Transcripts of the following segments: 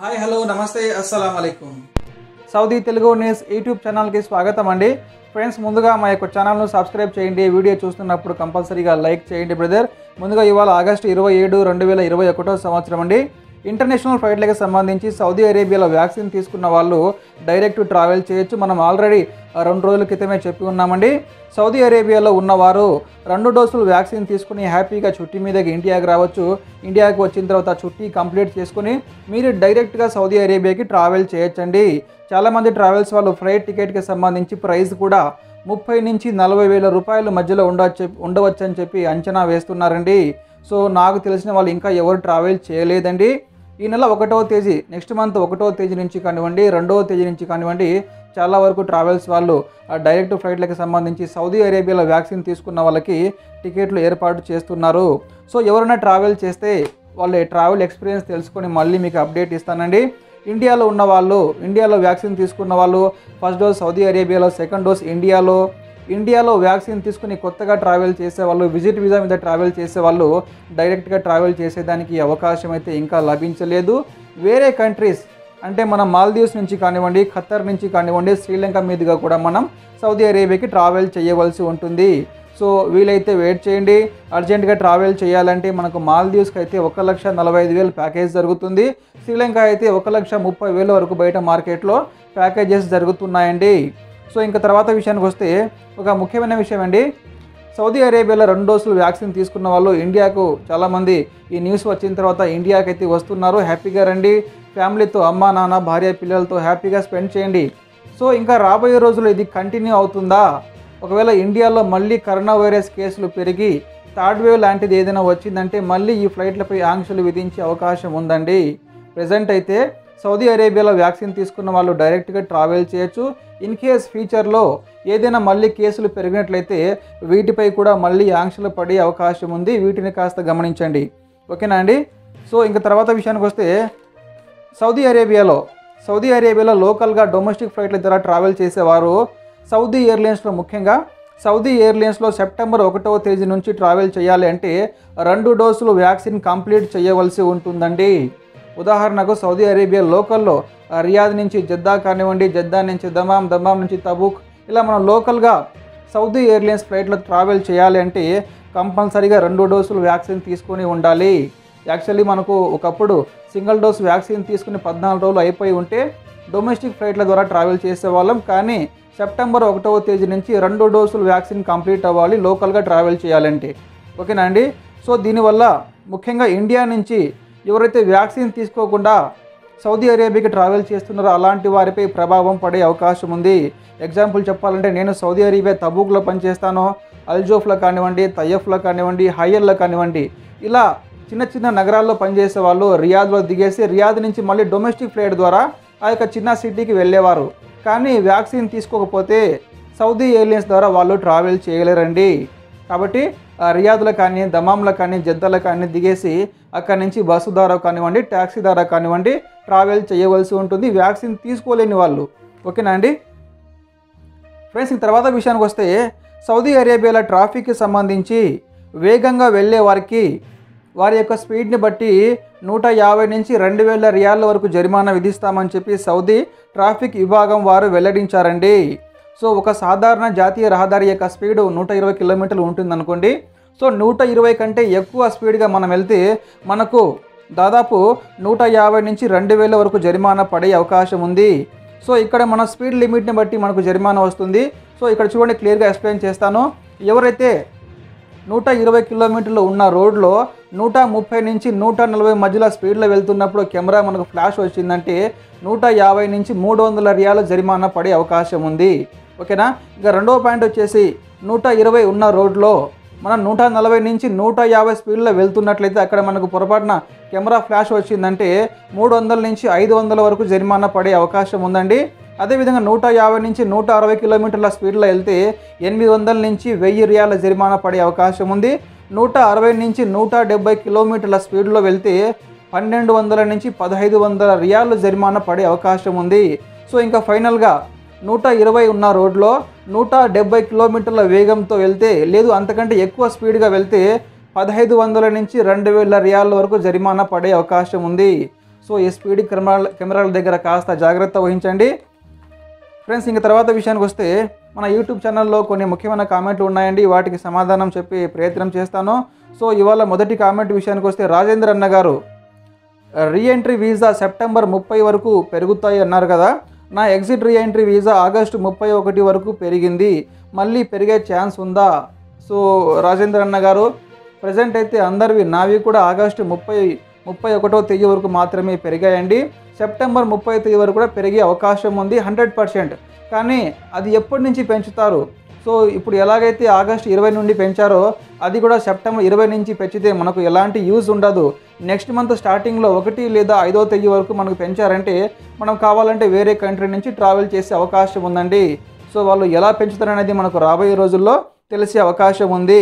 hi hello నమస్తే అస్సలం అయికం సౌదీ తెలుగు న్యూస్ యూట్యూబ్ ఛానల్కి స్వాగతం అండి ఫ్రెండ్స్ ముందుగా మా యొక్క ఛానల్ను సబ్స్క్రైబ్ చేయండి వీడియో చూస్తున్నప్పుడు కంపల్సరీగా లైక్ చేయండి బ్రదర్ ముందుగా ఇవాళ ఆగస్టు ఇరవై ఏడు రెండు వేల ఇరవై ఒకటో సంవత్సరం అండి ఇంటర్నేషనల్ ఫ్లైట్లకు సంబంధించి సౌదీ అరేబియాలో వ్యాక్సిన్ తీసుకున్న వాళ్ళు డైరెక్ట్ ట్రావెల్ చేయొచ్చు మనం ఆల్రెడీ రెండు రోజుల క్రితమే చెప్పి ఉన్నామండి సౌదీ అరేబియాలో ఉన్నవారు రెండు డోసులు వ్యాక్సిన్ తీసుకుని హ్యాపీగా చుట్టి మీదకి ఇండియాకి రావచ్చు ఇండియాకి వచ్చిన తర్వాత చుట్టి కంప్లీట్ చేసుకుని మీరు డైరెక్ట్గా సౌదీ అరేబియాకి ట్రావెల్ చేయొచ్చండి చాలామంది ట్రావెల్స్ వాళ్ళు ఫ్లైట్ టికెట్కి సంబంధించి ప్రైస్ కూడా ముప్పై నుంచి నలభై వేల రూపాయల మధ్యలో ఉండవచ్చు ఉండవచ్చు అని చెప్పి అంచనా వేస్తున్నారండి సో నాకు తెలిసిన వాళ్ళు ఇంకా ఎవరు ట్రావెల్ చేయలేదండి ఈ నెల ఒకటవ తేదీ నెక్స్ట్ మంత్ ఒకటవ తేదీ నుంచి కానివ్వండి రెండవ తేదీ నుంచి కానివ్వండి చాలా వరకు ట్రావెల్స్ వాళ్ళు ఆ డైరెక్ట్ ఫ్లైట్లకు సంబంధించి సౌదీ అరేబియాలో వ్యాక్సిన్ తీసుకున్న వాళ్ళకి టికెట్లు ఏర్పాటు చేస్తున్నారు సో ఎవరైనా ట్రావెల్ చేస్తే వాళ్ళ ట్రావెల్ ఎక్స్పీరియన్స్ తెలుసుకొని మళ్ళీ మీకు అప్డేట్ ఇస్తానండి ఇండియాలో ఉన్న వాళ్ళు ఇండియాలో వ్యాక్సిన్ తీసుకున్న వాళ్ళు ఫస్ట్ డోస్ సౌదీ అరేబియాలో సెకండ్ డోస్ ఇండియాలో ఇండియాలో వ్యాక్సిన్ తీసుకుని కొత్తగా ట్రావెల్ చేసే వాళ్ళు విజిట్ వీసా మీద ట్రావెల్ చేసే వాళ్ళు డైరెక్ట్గా ట్రావెల్ చేసేదానికి అవకాశం అయితే ఇంకా లభించలేదు వేరే కంట్రీస్ అంటే మనం మాల్దీవ్స్ నుంచి కానివ్వండి ఖత్తర్ నుంచి కానివ్వండి శ్రీలంక మీదుగా కూడా మనం సౌదీ అరేబియాకి ట్రావెల్ చేయవలసి ఉంటుంది సో వీలైతే వెయిట్ చేయండి అర్జెంటుగా ట్రావెల్ చేయాలంటే మనకు మాల్దీవ్స్కి అయితే ఒక లక్ష నలభై ఐదు వేలు ప్యాకేజ్ జరుగుతుంది శ్రీలంక అయితే ఒక లక్ష ముప్పై వేల వరకు బయట మార్కెట్లో ప్యాకేజెస్ జరుగుతున్నాయండి సో ఇంకా తర్వాత విషయానికి వస్తే ఒక ముఖ్యమైన విషయం అండి సౌదీ అరేబియాలో రెండు డోసులు వ్యాక్సిన్ తీసుకున్న వాళ్ళు ఇండియాకు చాలామంది ఈ న్యూస్ వచ్చిన తర్వాత ఇండియాకి అయితే వస్తున్నారు హ్యాపీగా రండి ఫ్యామిలీతో అమ్మ నాన్న భార్య పిల్లలతో హ్యాపీగా స్పెండ్ చేయండి సో ఇంకా రాబోయే రోజుల్లో ఇది కంటిన్యూ అవుతుందా ఒకవేళ ఇండియాలో మళ్ళీ కరోనా వైరస్ కేసులు పెరిగి థర్డ్ వేవ్ లాంటిది ఏదైనా వచ్చిందంటే మళ్ళీ ఈ ఫ్లైట్లపై ఆంక్షలు విధించే అవకాశం ఉందండి ప్రజెంట్ అయితే సౌదీ అరేబియాలో వ్యాక్సిన్ తీసుకున్న వాళ్ళు డైరెక్ట్గా ట్రావెల్ చేయొచ్చు ఇన్ కేస్ ఫ్యూచర్లో ఏదైనా మళ్ళీ కేసులు పెరిగినట్లయితే వీటిపై కూడా మళ్ళీ ఆంక్షలు పడే అవకాశం ఉంది వీటిని కాస్త గమనించండి ఓకేనా అండి సో ఇంకా తర్వాత విషయానికి వస్తే సౌదీ అరేబియాలో సౌదీ అరేబియాలో లోకల్గా డొమెస్టిక్ ఫ్లైట్ల ద్వారా ట్రావెల్ చేసేవారు సౌదీ ఎయిర్లైన్స్లో ముఖ్యంగా సౌదీ ఎయిర్లైన్స్లో సెప్టెంబర్ ఒకటవ తేదీ నుంచి ట్రావెల్ చేయాలి అంటే రెండు డోసులు వ్యాక్సిన్ కంప్లీట్ చేయవలసి ఉంటుందండి ఉదాహరణకు సౌదీ అరేబియా లోకల్లో ఆ, రియాద్ నుంచి జద్దా కానివ్వండి జద్దా నుంచి దమాం దమాం నుంచి తబూక్ ఇలా మనం లోకల్గా సౌదీ ఎయిర్లైన్స్ ఫ్లైట్లో ట్రావెల్ చేయాలి అంటే కంపల్సరీగా రెండు డోసులు వ్యాక్సిన్ తీసుకొని ఉండాలి యాక్చువల్లీ మనకు ఒకప్పుడు సింగిల్ డోస్ వ్యాక్సిన్ తీసుకుని పద్నాలుగు రోజులు అయిపోయి ఉంటే డొమెస్టిక్ ఫ్లైట్ల ద్వారా ట్రావెల్ చేసేవాళ్ళం కానీ సెప్టెంబర్ ఒకటవ తేదీ నుంచి రెండు డోసులు వ్యాక్సిన్ కంప్లీట్ అవ్వాలి లోకల్గా ట్రావెల్ చేయాలంటే ఓకేనా అండి సో దీనివల్ల ముఖ్యంగా ఇండియా నుంచి ఎవరైతే వ్యాక్సిన్ తీసుకోకుండా సౌదీ అరేబియాకి ట్రావెల్ చేస్తున్నారో అలాంటి వారిపై ప్రభావం పడే అవకాశం ఉంది ఎగ్జాంపుల్ చెప్పాలంటే నేను సౌదీ అరేబియా తబూక్లో పనిచేస్తాను అల్జోఫ్లో కానివ్వండి తయ్యఫ్లో కానివ్వండి హయ్యర్లో కానివ్వండి ఇలా చిన్న చిన్న నగరాల్లో పనిచేసే వాళ్ళు రియాద్లో దిగేసి రియాద్ నుంచి మళ్ళీ డొమెస్టిక్ ఫ్లైట్ ద్వారా ఆ యొక్క చిన్న సిటీకి వెళ్ళేవారు కానీ వ్యాక్సిన్ తీసుకోకపోతే సౌదీ ఎయిర్లైన్స్ ద్వారా వాళ్ళు ట్రావెల్ చేయలేరండి కాబట్టి ఆ రియాద్లో కానీ దమాంలో కానీ జద్దలో కానీ దిగేసి అక్కడి నుంచి బస్సు ద్వారా కానివ్వండి ట్యాక్సీ ద్వారా కానివ్వండి ట్రావెల్ చేయవలసి ఉంటుంది వ్యాక్సిన్ తీసుకోలేని వాళ్ళు ఓకేనా అండి ఫ్రెండ్స్ ఇంక తర్వాత విషయానికి వస్తే సౌదీ అరేబియాలో ట్రాఫిక్కి సంబంధించి వేగంగా వెళ్ళే వారికి వారి యొక్క స్పీడ్ని బట్టి నూట యాభై నుంచి రెండు వేల రియాల వరకు జరిమానా విధిస్తామని చెప్పి సౌదీ ట్రాఫిక్ విభాగం వారు వెల్లడించారండి సో ఒక సాధారణ జాతీయ రహదారి యొక్క స్పీడ్ నూట ఇరవై కిలోమీటర్లు ఉంటుందనుకోండి సో నూట ఇరవై కంటే ఎక్కువ స్పీడ్గా మనం వెళ్తే మనకు దాదాపు నూట యాభై నుంచి రెండు వేల వరకు జరిమానా పడే అవకాశం ఉంది సో ఇక్కడ మన స్పీడ్ లిమిట్ని బట్టి మనకు జరిమానా వస్తుంది సో ఇక్కడ చూడండి క్లియర్గా ఎక్స్ప్లెయిన్ చేస్తాను ఎవరైతే నూట ఇరవై కిలోమీటర్లు ఉన్న రోడ్లో నూట ముప్పై నుంచి నూట నలభై మధ్యలో స్పీడ్లో వెళ్తున్నప్పుడు కెమెరా మనకు ఫ్లాష్ వచ్చిందంటే నూట యాభై నుంచి మూడు వందల రియాల జరిమానా పడే అవకాశం ఉంది ఓకేనా ఇక రెండవ పాయింట్ వచ్చేసి నూట ఇరవై ఉన్న రోడ్లో మనం నూట నలభై నుంచి నూట యాభై స్పీడ్లో వెళ్తున్నట్లయితే అక్కడ మనకు పొరపాటున కెమెరా ఫ్లాష్ వచ్చిందంటే మూడు వందల నుంచి ఐదు వందల వరకు జరిమానా పడే అవకాశం ఉందండి అదేవిధంగా నూట యాభై నుంచి నూట అరవై కిలోమీటర్ల స్పీడ్లో వెళ్తే ఎనిమిది వందల నుంచి వెయ్యి రియాల జరిమానా పడే అవకాశం ఉంది నూట అరవై నుంచి నూట డెబ్బై కిలోమీటర్ల స్పీడ్లో వెళ్తే పన్నెండు వందల నుంచి పదహైదు వందల రియాలు జరిమానా పడే అవకాశం ఉంది సో ఇంకా ఫైనల్గా నూట ఇరవై ఉన్న రోడ్లో నూట డెబ్బై కిలోమీటర్ల వేగంతో వెళ్తే లేదు అంతకంటే ఎక్కువ స్పీడ్గా వెళ్తే పదహైదు వందల నుంచి రెండు వేల రియాల వరకు జరిమానా పడే అవకాశం ఉంది సో ఎస్పీడీ కెమెరాల కెమెరాల దగ్గర కాస్త జాగ్రత్త వహించండి ఫ్రెండ్స్ ఇంక తర్వాత విషయానికి వస్తే మన యూట్యూబ్ ఛానల్లో కొన్ని ముఖ్యమైన కామెంట్లు ఉన్నాయండి వాటికి సమాధానం చెప్పి ప్రయత్నం చేస్తాను సో ఇవాళ మొదటి కామెంట్ విషయానికి వస్తే రాజేంద్ర అన్న గారు రీఎంట్రీ వీసా సెప్టెంబర్ ముప్పై వరకు పెరుగుతాయి అన్నారు కదా నా ఎగ్జిట్ రీఎంట్రీ వీసా ఆగస్టు ముప్పై ఒకటి వరకు పెరిగింది మళ్ళీ పెరిగే ఛాన్స్ ఉందా సో రాజేంద్ర అన్న గారు ప్రజెంట్ అయితే అందరివి నావి కూడా ఆగస్టు ముప్పై ముప్పై ఒకటో తేదీ వరకు మాత్రమే పెరిగాయండి సెప్టెంబర్ ముప్పై తేదీ వరకు కూడా పెరిగే అవకాశం ఉంది హండ్రెడ్ పర్సెంట్ కానీ అది ఎప్పటి నుంచి పెంచుతారు సో ఇప్పుడు ఎలాగైతే ఆగస్టు ఇరవై నుండి పెంచారో అది కూడా సెప్టెంబర్ ఇరవై నుంచి పెంచితే మనకు ఎలాంటి యూజ్ ఉండదు నెక్స్ట్ మంత్ స్టార్టింగ్లో ఒకటి లేదా ఐదో తేదీ వరకు మనకు పెంచారంటే మనం కావాలంటే వేరే కంట్రీ నుంచి ట్రావెల్ చేసే అవకాశం ఉందండి సో వాళ్ళు ఎలా పెంచుతారనేది మనకు రాబోయే రోజుల్లో తెలిసే అవకాశం ఉంది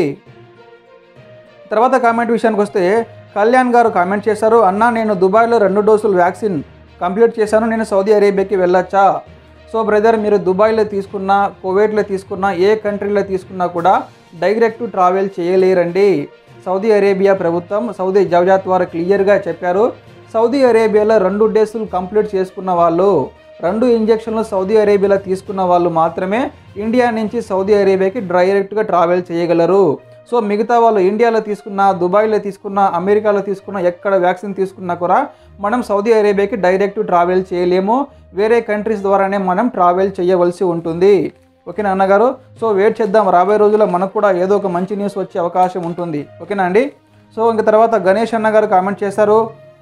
తర్వాత కామెంట్ విషయానికి వస్తే కళ్యాణ్ గారు కామెంట్ చేశారు అన్న నేను దుబాయ్లో రెండు డోసులు వ్యాక్సిన్ కంప్లీట్ చేశాను నేను సౌదీ అరేబియాకి వెళ్ళొచ్చా సో బ్రదర్ మీరు దుబాయ్లో తీసుకున్నా కువైట్లో తీసుకున్నా ఏ కంట్రీలో తీసుకున్నా కూడా డైరెక్ట్ ట్రావెల్ చేయలేరండి సౌదీ అరేబియా ప్రభుత్వం సౌదీ జవజాత్ వారు క్లియర్గా చెప్పారు సౌదీ అరేబియాలో రెండు డోసులు కంప్లీట్ చేసుకున్న వాళ్ళు రెండు ఇంజెక్షన్లు సౌదీ అరేబియాలో తీసుకున్న వాళ్ళు మాత్రమే ఇండియా నుంచి సౌదీ అరేబియాకి డైరెక్ట్గా ట్రావెల్ చేయగలరు సో మిగతా వాళ్ళు ఇండియాలో తీసుకున్న దుబాయ్లో తీసుకున్న అమెరికాలో తీసుకున్న ఎక్కడ వ్యాక్సిన్ తీసుకున్నా కూడా మనం సౌదీ అరేబియాకి డైరెక్ట్ ట్రావెల్ చేయలేము వేరే కంట్రీస్ ద్వారానే మనం ట్రావెల్ చేయవలసి ఉంటుంది ఓకేనా అన్నగారు సో వెయిట్ చేద్దాం రాబోయే రోజుల్లో మనకు కూడా ఏదో ఒక మంచి న్యూస్ వచ్చే అవకాశం ఉంటుంది ఓకేనా అండి సో ఇంక తర్వాత గణేష్ అన్నగారు కామెంట్ చేశారు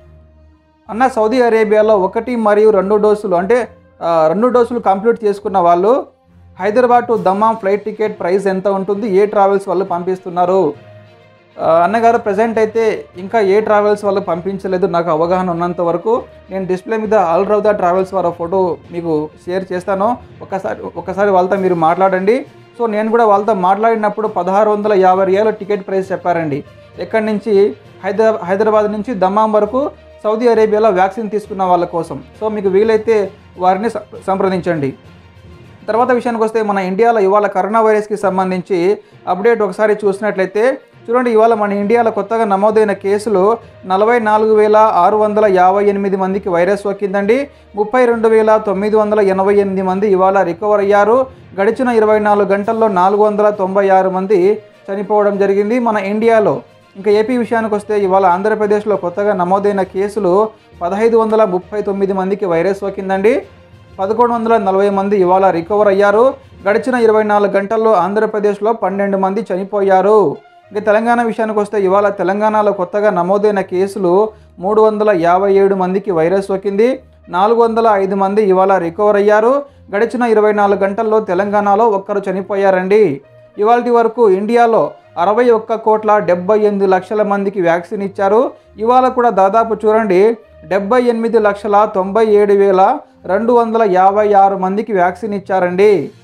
అన్న సౌదీ అరేబియాలో ఒకటి మరియు రెండు డోసులు అంటే ఆ, రెండు డోసులు కంప్లీట్ చేసుకున్న వాళ్ళు Hyderabad to Dammam flight ticket price ఎంత ఉంటుంది ఏ ట్రావెల్స్ వాళ్ళు పంపిస్తున్నారు ఆ, అన్నగారు ప్రజెంట్ అయితే ఇంకా ఏ ట్రావెల్స్ వాళ్ళు పంపించలేదు నాకు అవగాహన ఉన్నంత వరకు నేను డిస్ప్లే మీద ఆల్ రౌదా ట్రావెల్స్ వారి ఫోటో మీకు షేర్ చేస్తాను ఒకసారి ఒకసారి వాళ్ళతో మీరు మాట్లాడండి సో నేను కూడా వాళ్ళతో మాట్లాడినప్పుడు పదహారు వందల యాభై రియాల టికెట్ ప్రైస్ చెప్పారండి ఎక్కడి నుంచి హైదరాబాద్ హైదరాబాద్ నుంచి దమ్మాం వరకు సౌదీ అరేబియాలో వ్యాక్సిన్ తీసుకున్న వాళ్ళ కోసం సో మీకు వీలైతే వారిని సం- సంప్రదించండి తర్వాత విషయానికి వస్తే మన ఇండియాలో ఇవాళ కరోనా వైరస్కి సంబంధించి అప్డేట్ ఒకసారి చూసినట్లయితే చూడండి ఇవాళ మన ఇండియాలో కొత్తగా నమోదైన కేసులు నలభై నాలుగు వేల ఆరు వందల యాభై ఎనిమిది మందికి వైరస్ సోకిందండి ముప్పై రెండు వేల తొమ్మిది వందల ఎనభై ఎనిమిది మంది ఇవాళ రికవర్ అయ్యారు గడిచిన ఇరవై నాలుగు గంటల్లో నాలుగు వందల తొంభై ఆరు మంది చనిపోవడం జరిగింది మన ఇండియాలో ఇంకా ఏపీ విషయానికి వస్తే ఇవాళ ఆంధ్రప్రదేశ్లో కొత్తగా నమోదైన కేసులు పదహైదు వందల ముప్పై తొమ్మిది మందికి వైరస్ సోకిందండి పదకొండు వందల నలభై మంది ఇవాళ రికవర్ అయ్యారు గడిచిన ఇరవై నాలుగు గంటల్లో ఆంధ్రప్రదేశ్లో పన్నెండు మంది చనిపోయారు ఇక తెలంగాణ విషయానికి వస్తే ఇవాళ తెలంగాణలో కొత్తగా నమోదైన కేసులు మూడు వందల యాభై ఏడు మందికి వైరస్ సోకింది నాలుగు వందల ఐదు మంది ఇవాళ రికవర్ అయ్యారు గడిచిన ఇరవై నాలుగు గంటల్లో తెలంగాణలో ఒక్కరు చనిపోయారండి ఇవాళ వరకు ఇండియాలో అరవై ఒక్క కోట్ల డెబ్బై ఎనిమిది లక్షల మందికి వ్యాక్సిన్ ఇచ్చారు ఇవాళ కూడా దాదాపు చూడండి డెబ్బై ఎనిమిది లక్షల తొంభై ఏడు వేల రెండు వందల యాభై ఆరు మందికి వ్యాక్సిన్ ఇచ్చారండి